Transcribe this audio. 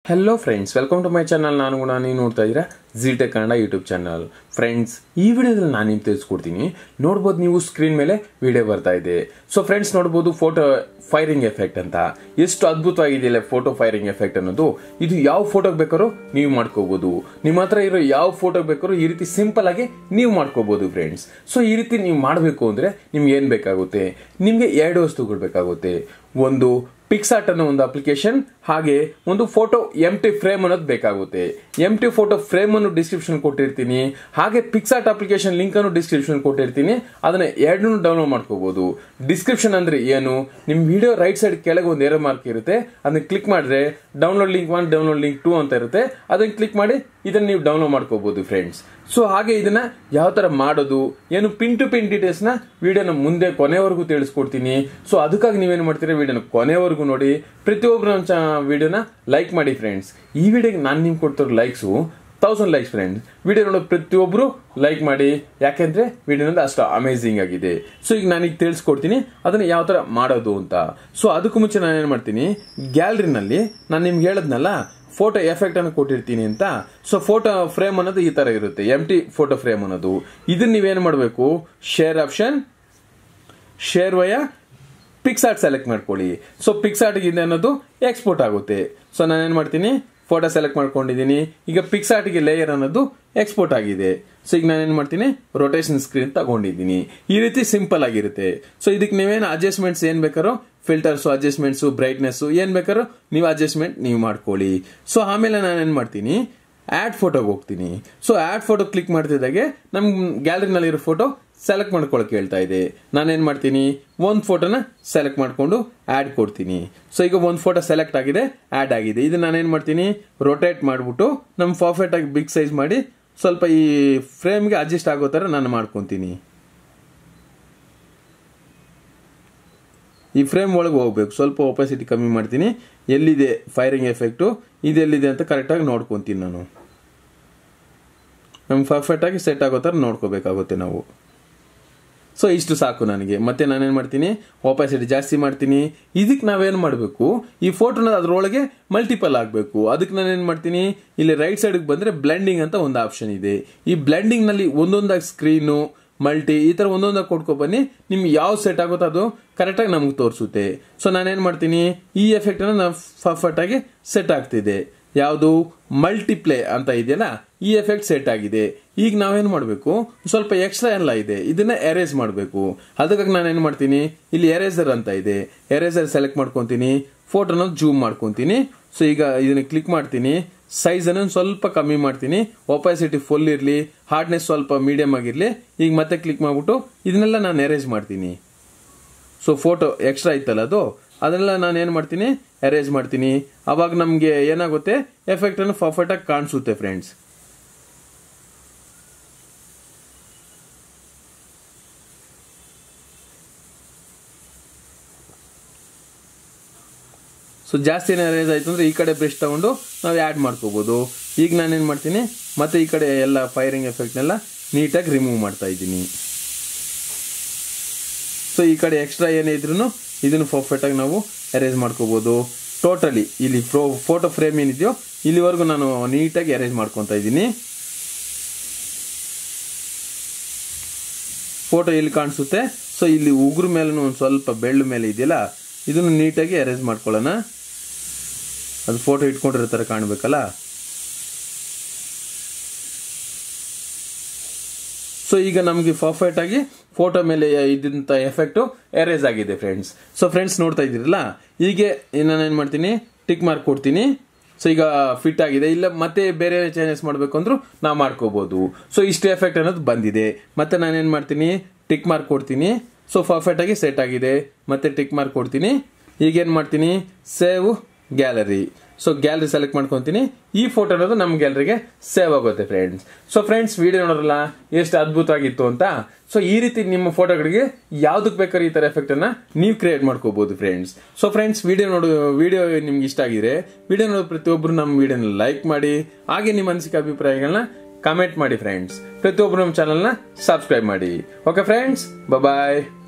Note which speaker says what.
Speaker 1: hello friends welcome to my channel ನಾನು ಕೂಡ ನೀವು ನೋಡ್ತಾ ಇದ್ದೀರಾ Zeetech Kannada YouTube channel friends ಈ ವಿಡಿಯೋದಲ್ಲಿ ನಾನು ನಿಮ್ಗೆ ತಿಳಿಸ್ಕೊಡ್ತೀನಿ ನೋಡ್ಬೋದು ನೀವು ಸ್ಕ್ರೀನ್ ಮೇಲೆ ವಿಡಿಯೋ ಬರ್ತಾ ಇದೆ ಸೊ ಫ್ರೆಂಡ್ಸ್ ನೋಡ್ಬೋದು ಫೋಟೋ ಫೈರಿಂಗ್ ಎಫೆಕ್ಟ್ ಅಂತ ಎಷ್ಟು ಅದ್ಭುತವಾಗಿದೆಯಲ್ಲ ಫೋಟೋ ಫೈರಿಂಗ್ ಎಫೆಕ್ಟ್ ಅನ್ನೋದು ಇದು ಯಾವ ಫೋಟೋಗೆ ಬೇಕಾದ್ರೂ ನೀವು ಮಾಡ್ಕೋಬಹುದು ನಿಮ್ಮ ಹತ್ರ ಇರೋ ಯಾವ ಫೋಟೋ ಬೇಕಾದ್ರೂ ಈ ರೀತಿ ಸಿಂಪಲ್ ಆಗಿ ನೀವು ಮಾಡ್ಕೋಬಹುದು ಫ್ರೆಂಡ್ಸ್ ಸೊ ಈ ರೀತಿ ನೀವು ಮಾಡಬೇಕು ಅಂದ್ರೆ ನಿಮ್ಗೆ ಏನ್ ಬೇಕಾಗುತ್ತೆ ನಿಮ್ಗೆ ಎರಡು ವಸ್ತುಗಳು ಬೇಕಾಗುತ್ತೆ ಒಂದು ಪಿಕ್ಸಾರ್ಟ್ ಅನ್ನೋ ಒಂದು ಅಪ್ಲಿಕೇಶನ್ ಹಾಗೆ ಒಂದು ಫೋಟೋ ಎಂ ಟಿ ಫ್ರೇಮ್ ಅನ್ನೋದು ಬೇಕಾಗುತ್ತೆ ಎಂ ಟಿ ಫೋಟೋ ಫ್ರೇಮ್ ಅನ್ನು ಡಿಸ್ಕ್ರಿಪ್ಷನ್ ಕೊಟ್ಟಿರ್ತೀನಿ ಹಾಗೆ ಪಿಕ್ಸಾರ್ಟ್ ಅಪ್ಲಿಕೇಶನ್ ಲಿಂಕ್ ಅನ್ನು ಡಿಸ್ಕ್ರಿಪ್ಷನ್ ಕೊಟ್ಟಿರ್ತೀನಿ ಅದನ್ನ ಎರಡನ್ನೂ ಡೌನ್ಲೋಡ್ ಮಾಡ್ಕೋಬಹುದು ಡಿಸ್ಕ್ರಿಪ್ಷನ್ ಅಂದ್ರೆ ಏನು ನಿಮ್ ವಿಡಿಯೋ ರೈಟ್ ಸೈಡ್ ಕೆಳಗೆ ಒಂದು ಏರೋ ಮಾರ್ಕ್ ಇರುತ್ತೆ ಅದನ್ನ ಕ್ಲಿಕ್ ಮಾಡಿದ್ರೆ download link one download link two ಅಂತ ಇರುತ್ತೆ ಅದನ್ನ ಕ್ಲಿಕ್ ಮಾಡಿ ಇದನ್ನ ನೀವು ಡೌನ್ಲೋಡ್ ಮಾಡ್ಕೋಬಹುದು ಫ್ರೆಂಡ್ಸ್ ಸೊ ಹಾಗೆ ಇದನ್ನ ಯಾವ ತರ ಮಾಡೋದು ಏನು ಪಿನ್ ಟು ಪಿನ್ ಡೀಟೇಲ್ಸ್ ನ ವಿಡಿಯೋನ ಮುಂದೆ ಕೊನೆವರೆಗೂ ತಿಳಿಸ್ಕೊಡ್ತೀನಿ ಸೊ ಅದಕ್ಕಾಗಿ ನೀವೇನು ಮಾಡ್ತೀರಾ ವಿಡಿಯೋನ ಕೊನೆವರೆಗೂ ನೋಡಿ ಪ್ರತಿಯೊಬ್ಬರು ನಮ್ಮ ವಿಡಿಯೋನ ಲೈಕ್ ಮಾಡಿ ಫ್ರೆಂಡ್ಸ್ ಈ ವಿಡಿಯೋಗೆ ನಾನು ನಿಮ್ಗೆ ಕೊಡ್ತಿರೋ likes thousand likes friends video ನೋಡೋ ಪ್ರತಿಯೊಬ್ಬರು ಲೈಕ್ ಮಾಡಿ ಯಾಕೆಂದ್ರೆ ವಿಡಿಯೋನಂದ ಅಷ್ಟು ಅಮೇಝಿಂಗ್ ಆಗಿದೆ ಸೊ ಈಗ ನಾನೀಗ ತಿಳಿಸ್ಕೊಡ್ತೀನಿ ಅದನ್ನ ಯಾವ ತರ ಮಾಡೋದು ಅಂತ ಸೊ ಅದಕ್ಕೂ ಮುಂಚೆ ನಾನು ಏನು ಮಾಡ್ತೀನಿ ಗ್ಯಾಲರಿನಲ್ಲಿ ನಾನು ನಿಮ್ಗೆ ಹೇಳದ್ನಲ್ಲ ಫೋಟೋ ಎಫೆಕ್ಟ್ ಅನ್ನು ಕೊಟ್ಟಿರ್ತೀನಿ ಅಂತ ಸೊ ಫೋಟೋ ಫ್ರೇಮ್ ಅನ್ನೋದು ಈ ತರ ಇರುತ್ತೆ ಎಂ ಟಿ ಫೋಟೋ ಫ್ರೇಮ್ ಅನ್ನೋದು ಇದನ್ನ ನೀವೇನು ಮಾಡಬೇಕು share option share via PicsArt select ಮಾಡ್ಕೊಳ್ಳಿ ಸೊ ಪಿಕ್ಸಾರ್ಟ್ ಇದೆ ಅನ್ನೋದು ಎಕ್ಸ್ಪೋರ್ಟ್ ಆಗುತ್ತೆ ಸೊ ನಾನೇನು ಮಾಡ್ತೀನಿ ಫೋಟೋ ಸೆಲೆಕ್ಟ್ ಮಾಡ್ಕೊಂಡಿದ್ದೀನಿ ಈಗ ಪಿಕ್ಸಾರ್ಟ್ಗೆ ಲೇಯರ್ ಅನ್ನೋದು ಎಕ್ಸ್ಪೋರ್ಟ್ ಆಗಿದೆ ಸೊ ಈಗ ನಾನೇನು ಮಾಡ್ತೀನಿ ರೊಟೇಷನ್ ಸ್ಕ್ರೀನ್ ತಗೊಂಡಿದ್ದೀನಿ ಈ ರೀತಿ ಸಿಂಪಲ್ ಆಗಿರುತ್ತೆ ಸೊ ಇದಕ್ಕೆ ನೀವೇನು ಅಡ್ಜಸ್ಟ್ಮೆಂಟ್ಸ್ ಏನ್ ಬೇಕಾರೋ ಫಿಲ್ಟರ್ಸ್ ಅಡ್ಜಸ್ಟ್ಮೆಂಟ್ಸ್ ಬ್ರೈಟ್ನೆಸ್ ಏನ್ ಬೇಕಾರೋ ನೀವು ಅಡ್ಜಸ್ಟ್ಮೆಂಟ್ ನೀವು ಮಾಡ್ಕೊಳ್ಳಿ ಸೊ ಆಮೇಲೆ ನಾನೇನು ಮಾಡ್ತೀನಿ ಆಡ್ ಫೋಟೋಗೆ ಹೋಗ್ತೀನಿ ಸೊ ಆಡ್ ಫೋಟೋ ಕ್ಲಿಕ್ ಮಾಡ್ತಿದ್ದಾಗೆ ನಮ್ ಗ್ಯಾಲರಿನಲ್ಲಿರೋ ಫೋಟೋ ಸೆಲೆಕ್ಟ್ ಮಾಡ್ಕೊಳಕ್ ಹೇಳ್ತಾ ಇದೆ ನಾನೇನ್ ಮಾಡ್ತೀನಿ ಒಂದು ಫೋಟೋನ ಸೆಲೆಕ್ಟ್ ಮಾಡ್ಕೊಂಡು ಆಡ್ ಕೊಡ್ತೀನಿ ಸೊ ಈಗ ಒಂದು ಫೋಟೋ ಸೆಲೆಕ್ಟ್ ಆಗಿದೆ ಆಡ್ ಆಗಿದೆ ಇದು ನಾನೇನ್ ಮಾಡ್ತೀನಿ ರೊಟೇಟ್ ಮಾಡ್ಬಿಟ್ಟು ನಮ್ ಪರ್ಫೆಕ್ಟ್ ಆಗಿ ಬಿಗ್ ಸೈಜ್ ಮಾಡಿ ಸ್ವಲ್ಪ ಈ ಫ್ರೇಮ್ಗೆ ಅಡ್ಜಸ್ಟ್ ಆಗೋ ತರ ನಾನು ಮಾಡ್ಕೊತೀನಿ ಈ ಫ್ರೇಮ್ ಒಳಗೆ ಹೋಗ್ಬೇಕು ಸ್ವಲ್ಪ ಒಪಾಸಿಟಿ ಕಮ್ಮಿ ಮಾಡ್ತೀನಿ ಎಲ್ಲಿದೆ ಫೈರಿಂಗ್ ಎಫೆಕ್ಟು ಇದೆಲ್ಲಿದೆ ಅಂತ ಕರೆಕ್ಟಾಗಿ ನೋಡ್ಕೊತೀನಿ ನಾನು ನಮ್ಗೆ ಪರ್ಫೆಕ್ಟಾಗಿ ಸೆಟ್ ಆಗೋ ಥರ ನೋಡ್ಕೋಬೇಕಾಗುತ್ತೆ ನಾವು ಸೊ ಇಷ್ಟು ಸಾಕು ನನಗೆ ಮತ್ತೆ ನಾನೇನು ಮಾಡ್ತೀನಿ ಒಪಾಸಿಟಿ ಜಾಸ್ತಿ ಮಾಡ್ತೀನಿ ಇದಕ್ಕೆ ನಾವೇನು ಮಾಡಬೇಕು ಈ ಫೋಟೋನ ಅದರೊಳಗೆ ಮಲ್ಟಿಪಲ್ ಆಗಬೇಕು ಅದಕ್ಕೆ ನಾನೇನು ಮಾಡ್ತೀನಿ ಇಲ್ಲಿ ರೈಟ್ ಸೈಡ್ಗೆ ಬಂದರೆ ಬ್ಲೆಂಡಿಂಗ್ ಅಂತ ಒಂದು ಆಪ್ಷನ್ ಇದೆ ಈ ಬ್ಲೆಂಡಿಂಗ್ನಲ್ಲಿ ಒಂದೊಂದಾಗಿ ಸ್ಕ್ರೀನು ಮಲ್ಟಿ ಈ ತರ ಒಂದೊಂದಾಗಿ ಕೊಡ್ಕೊ ಬನ್ನಿ ನಿಮ್ಗೆ ಯಾವ ಸೆಟ್ ಆಗುತ್ತೋ ಅದು ಕರೆಕ್ಟಾಗಿ ನಮ್ಗೆ ತೋರಿಸುತ್ತೆ ಸೊ ನಾನೇನು ಮಾಡ್ತೀನಿ ಈ ಎಫೆಕ್ಟ್ ಅನ್ನ ಪರ್ಫೆಕ್ಟ್ ಆಗಿ ಸೆಟ್ ಆಗ್ತಿದೆ ಯಾವುದು ಮಲ್ಟಿಪ್ಲೇ ಅಂತ ಇದೆಯಲ್ಲ ಈ ಎಫೆಕ್ಟ್ ಸೆಟ್ ಆಗಿದೆ ಈಗ ನಾವೇನು ಮಾಡಬೇಕು ಸ್ವಲ್ಪ ಎಕ್ಸ್ಟ್ರಾ ಎಲ್ಲ ಇದೆ ಇದನ್ನ ಎರೇಸ್ ಮಾಡಬೇಕು ಅದಕ್ಕಾಗಿ ನಾನೇನು ಮಾಡ್ತೀನಿ ಇಲ್ಲಿ ಎರೇಸರ್ ಅಂತ ಇದೆ ಎರೇಸರ್ ಸೆಲೆಕ್ಟ್ ಮಾಡ್ಕೊತೀನಿ ಫೋಟೋನ ಜೂಮ್ ಮಾಡ್ಕೊತೀನಿ ಸೊ ಈಗ ಇದನ್ನ ಕ್ಲಿಕ್ ಮಾಡ್ತೀನಿ ಸೈಜ್ ಅನ್ನು ಸ್ವಲ್ಪ ಕಮ್ಮಿ ಮಾಡ್ತೀನಿ ಒಪಾಸಿಟಿ ಫುಲ್ ಇರಲಿ ಹಾರ್ಡ್ನೆಸ್ ಸ್ವಲ್ಪ ಮೀಡಿಯಂ ಆಗಿರಲಿ ಈಗ ಮತ್ತೆ ಕ್ಲಿಕ್ ಮಾಡ್ಬಿಟ್ಟು ಇದನ್ನೆಲ್ಲ ನಾನು ಎರೇಜ್ ಮಾಡ್ತೀನಿ ಸೊ ಫೋಟೋ ಎಕ್ಸ್ಟ್ರಾ ಇತ್ತಲ್ಲ ಅದು ಅದನ್ನೆಲ್ಲ ನಾನು ಏನು ಮಾಡ್ತೀನಿ ಅರೇಂಜ್ ಮಾಡ್ತೀನಿ ಅವಾಗ ನಮಗೆ ಏನಾಗುತ್ತೆ ಎಫೆಕ್ಟ್ ಅನ್ನು ಪರ್ಫೆಕ್ಟ್ ಆಗಿ ಕಾಣಿಸುತ್ತೆ ಫ್ರೆಂಡ್ಸ್ ಸೊ ಜಾಸ್ತಿ ಅರೇಂಜ್ ಆಯ್ತು ಅಂದ್ರೆ ಈ ಕಡೆ ಬ್ರಷ್ ತಗೊಂಡು ನಾವು ಆ್ಯಡ್ ಮಾಡ್ಕೋಬಹುದು ಈಗ ನಾನೇನು ಮಾಡ್ತೀನಿ ಮತ್ತೆ ಈ ಕಡೆ ಎಲ್ಲ ಫೈರಿಂಗ್ ಎಫೆಕ್ಟ್ನೆಲ್ಲ ನೀಟಾಗಿ ರಿಮೂವ್ ಮಾಡ್ತಾ ಇದ್ದೀನಿ ಸೊ ಈ ಕಡೆ ಎಕ್ಸ್ಟ್ರಾ ಏನೇ ಇದ್ರೂ ಇದನ್ನು ಪರ್ಫೆಕ್ಟಾಗಿ ನಾವು ಅರೇಂಜ್ ಮಾಡ್ಕೋಬಹುದು ಟೋಟಲಿ ಇಲ್ಲಿ ಫ್ರೋ ಫೋಟೋ ಫ್ರೇಮ್ ಏನಿದೆಯೋ ಇಲ್ಲಿವರೆಗೂ ನಾನು ನೀಟಾಗಿ ಅರೇಂಜ್ ಮಾಡ್ಕೊತಾ ಇದ್ದೀನಿ ಫೋಟೋ ಇಲ್ಲಿ ಕಾಣಿಸುತ್ತೆ ಸೊ ಇಲ್ಲಿ ಉಗುರು ಮೇಲೆ ಒಂದು ಸ್ವಲ್ಪ ಬೆಳ್ಳು ಮೇಲೆ ಇದೆಯಲ್ಲ ಇದನ್ನು ನೀಟಾಗಿ ಅರೇಂಜ್ ಮಾಡ್ಕೊಳ್ಳೋಣ ಅದು ಫೋಟೋ ಇಟ್ಕೊಂಡಿರೋ ಥರ ಕಾಣಬೇಕಲ್ಲ ಸೊ ಈಗ ನಮಗೆ ಪರ್ಫೆಕ್ಟ್ ಆಗಿ ಫೋಟೋ ಮೇಲೆ ಇದ್ದಂಥ ಎಫೆಕ್ಟು ಎರೇಸ್ ಆಗಿದೆ ಫ್ರೆಂಡ್ಸ್ ಸೊ ಫ್ರೆಂಡ್ಸ್ ನೋಡ್ತಾ ಇದ್ದೀರಲ್ಲ ಹೀಗೆ ನಾನೇನು ಮಾಡ್ತೀನಿ ಟಿಕ್ ಮಾರ್ಕ್ ಕೊಡ್ತೀನಿ ಸೊ ಈಗ ಫಿಟ್ ಆಗಿದೆ ಇಲ್ಲ ಮತ್ತೆ ಬೇರೆ ಚೇಂಜಸ್ ಮಾಡಬೇಕು ಅಂದ್ರೂ ನಾವು ಮಾಡ್ಕೋಬಹುದು ಸೊ ಇಷ್ಟು ಎಫೆಕ್ಟ್ ಅನ್ನೋದು ಬಂದಿದೆ ಮತ್ತೆ ನಾನೇನು ಮಾಡ್ತೀನಿ ಟಿಕ್ ಮಾರ್ಕ್ ಕೊಡ್ತೀನಿ ಸೊ ಪರ್ಫೆಕ್ಟ್ ಆಗಿ ಸೆಟ್ ಆಗಿದೆ ಮತ್ತೆ ಟಿಕ್ ಮಾರ್ಕ್ ಕೊಡ್ತೀನಿ ಈಗೇನು ಮಾಡ್ತೀನಿ save gallery so gallery select ಮಾಡ್ಕೊತೀನಿ ಈ ಫೋಟೋ ಅನ್ನೋದು ನಮ್ಮ ಗ್ಯಾಲರಿಗೆ ಸೇವ್ ಆಗುತ್ತೆ ಫ್ರೆಂಡ್ಸ್ ಸೊ ಫ್ರೆಂಡ್ಸ್ ವಿಡಿಯೋ ನೋಡೋರಲ್ಲ ಎಷ್ಟು ಅದ್ಭುತವಾಗಿತ್ತು ಅಂತ ಸೊ ಈ ರೀತಿ ನಿಮ್ಮ ಫೋಟೋಗಳಿಗೆ ಯಾವ್ದಕ್ ಬೇಕಾದ್ರೆ ಈ ತರ ಎಫೆಕ್ಟ್ ಅನ್ನ ನೀವು ಕ್ರಿಯೇಟ್ ಮಾಡ್ಕೋಬಹುದು ಫ್ರೆಂಡ್ಸ್ ಸೊ ಫ್ರೆಂಡ್ಸ್ ವಿಡಿಯೋ ನೋಡು ವಿಡಿಯೋ ನಿಮ್ಗೆ ಇಷ್ಟ ಆಗಿದೆ ವಿಡಿಯೋ ನೋಡೋ ಪ್ರತಿಯೊಬ್ಬರು ನಮ್ಮ ವಿಡಿಯೋನ ಲೈಕ್ ಮಾಡಿ ಹಾಗೆ ನಿಮ್ಮ ಅನಿಸಿಕೆ ಅಭಿಪ್ರಾಯಗಳನ್ನ ಕಮೆಂಟ್ ಮಾಡಿ ಫ್ರೆಂಡ್ಸ್ ಪ್ರತಿಯೊಬ್ಬರು ನಮ್ಮ ಚಾನಲ್ನ ಸಬ್ಸ್ಕ್ರೈಬ್ ಮಾಡಿ ಓಕೆ ಫ್ರೆಂಡ್ಸ್ ಬಾಯ್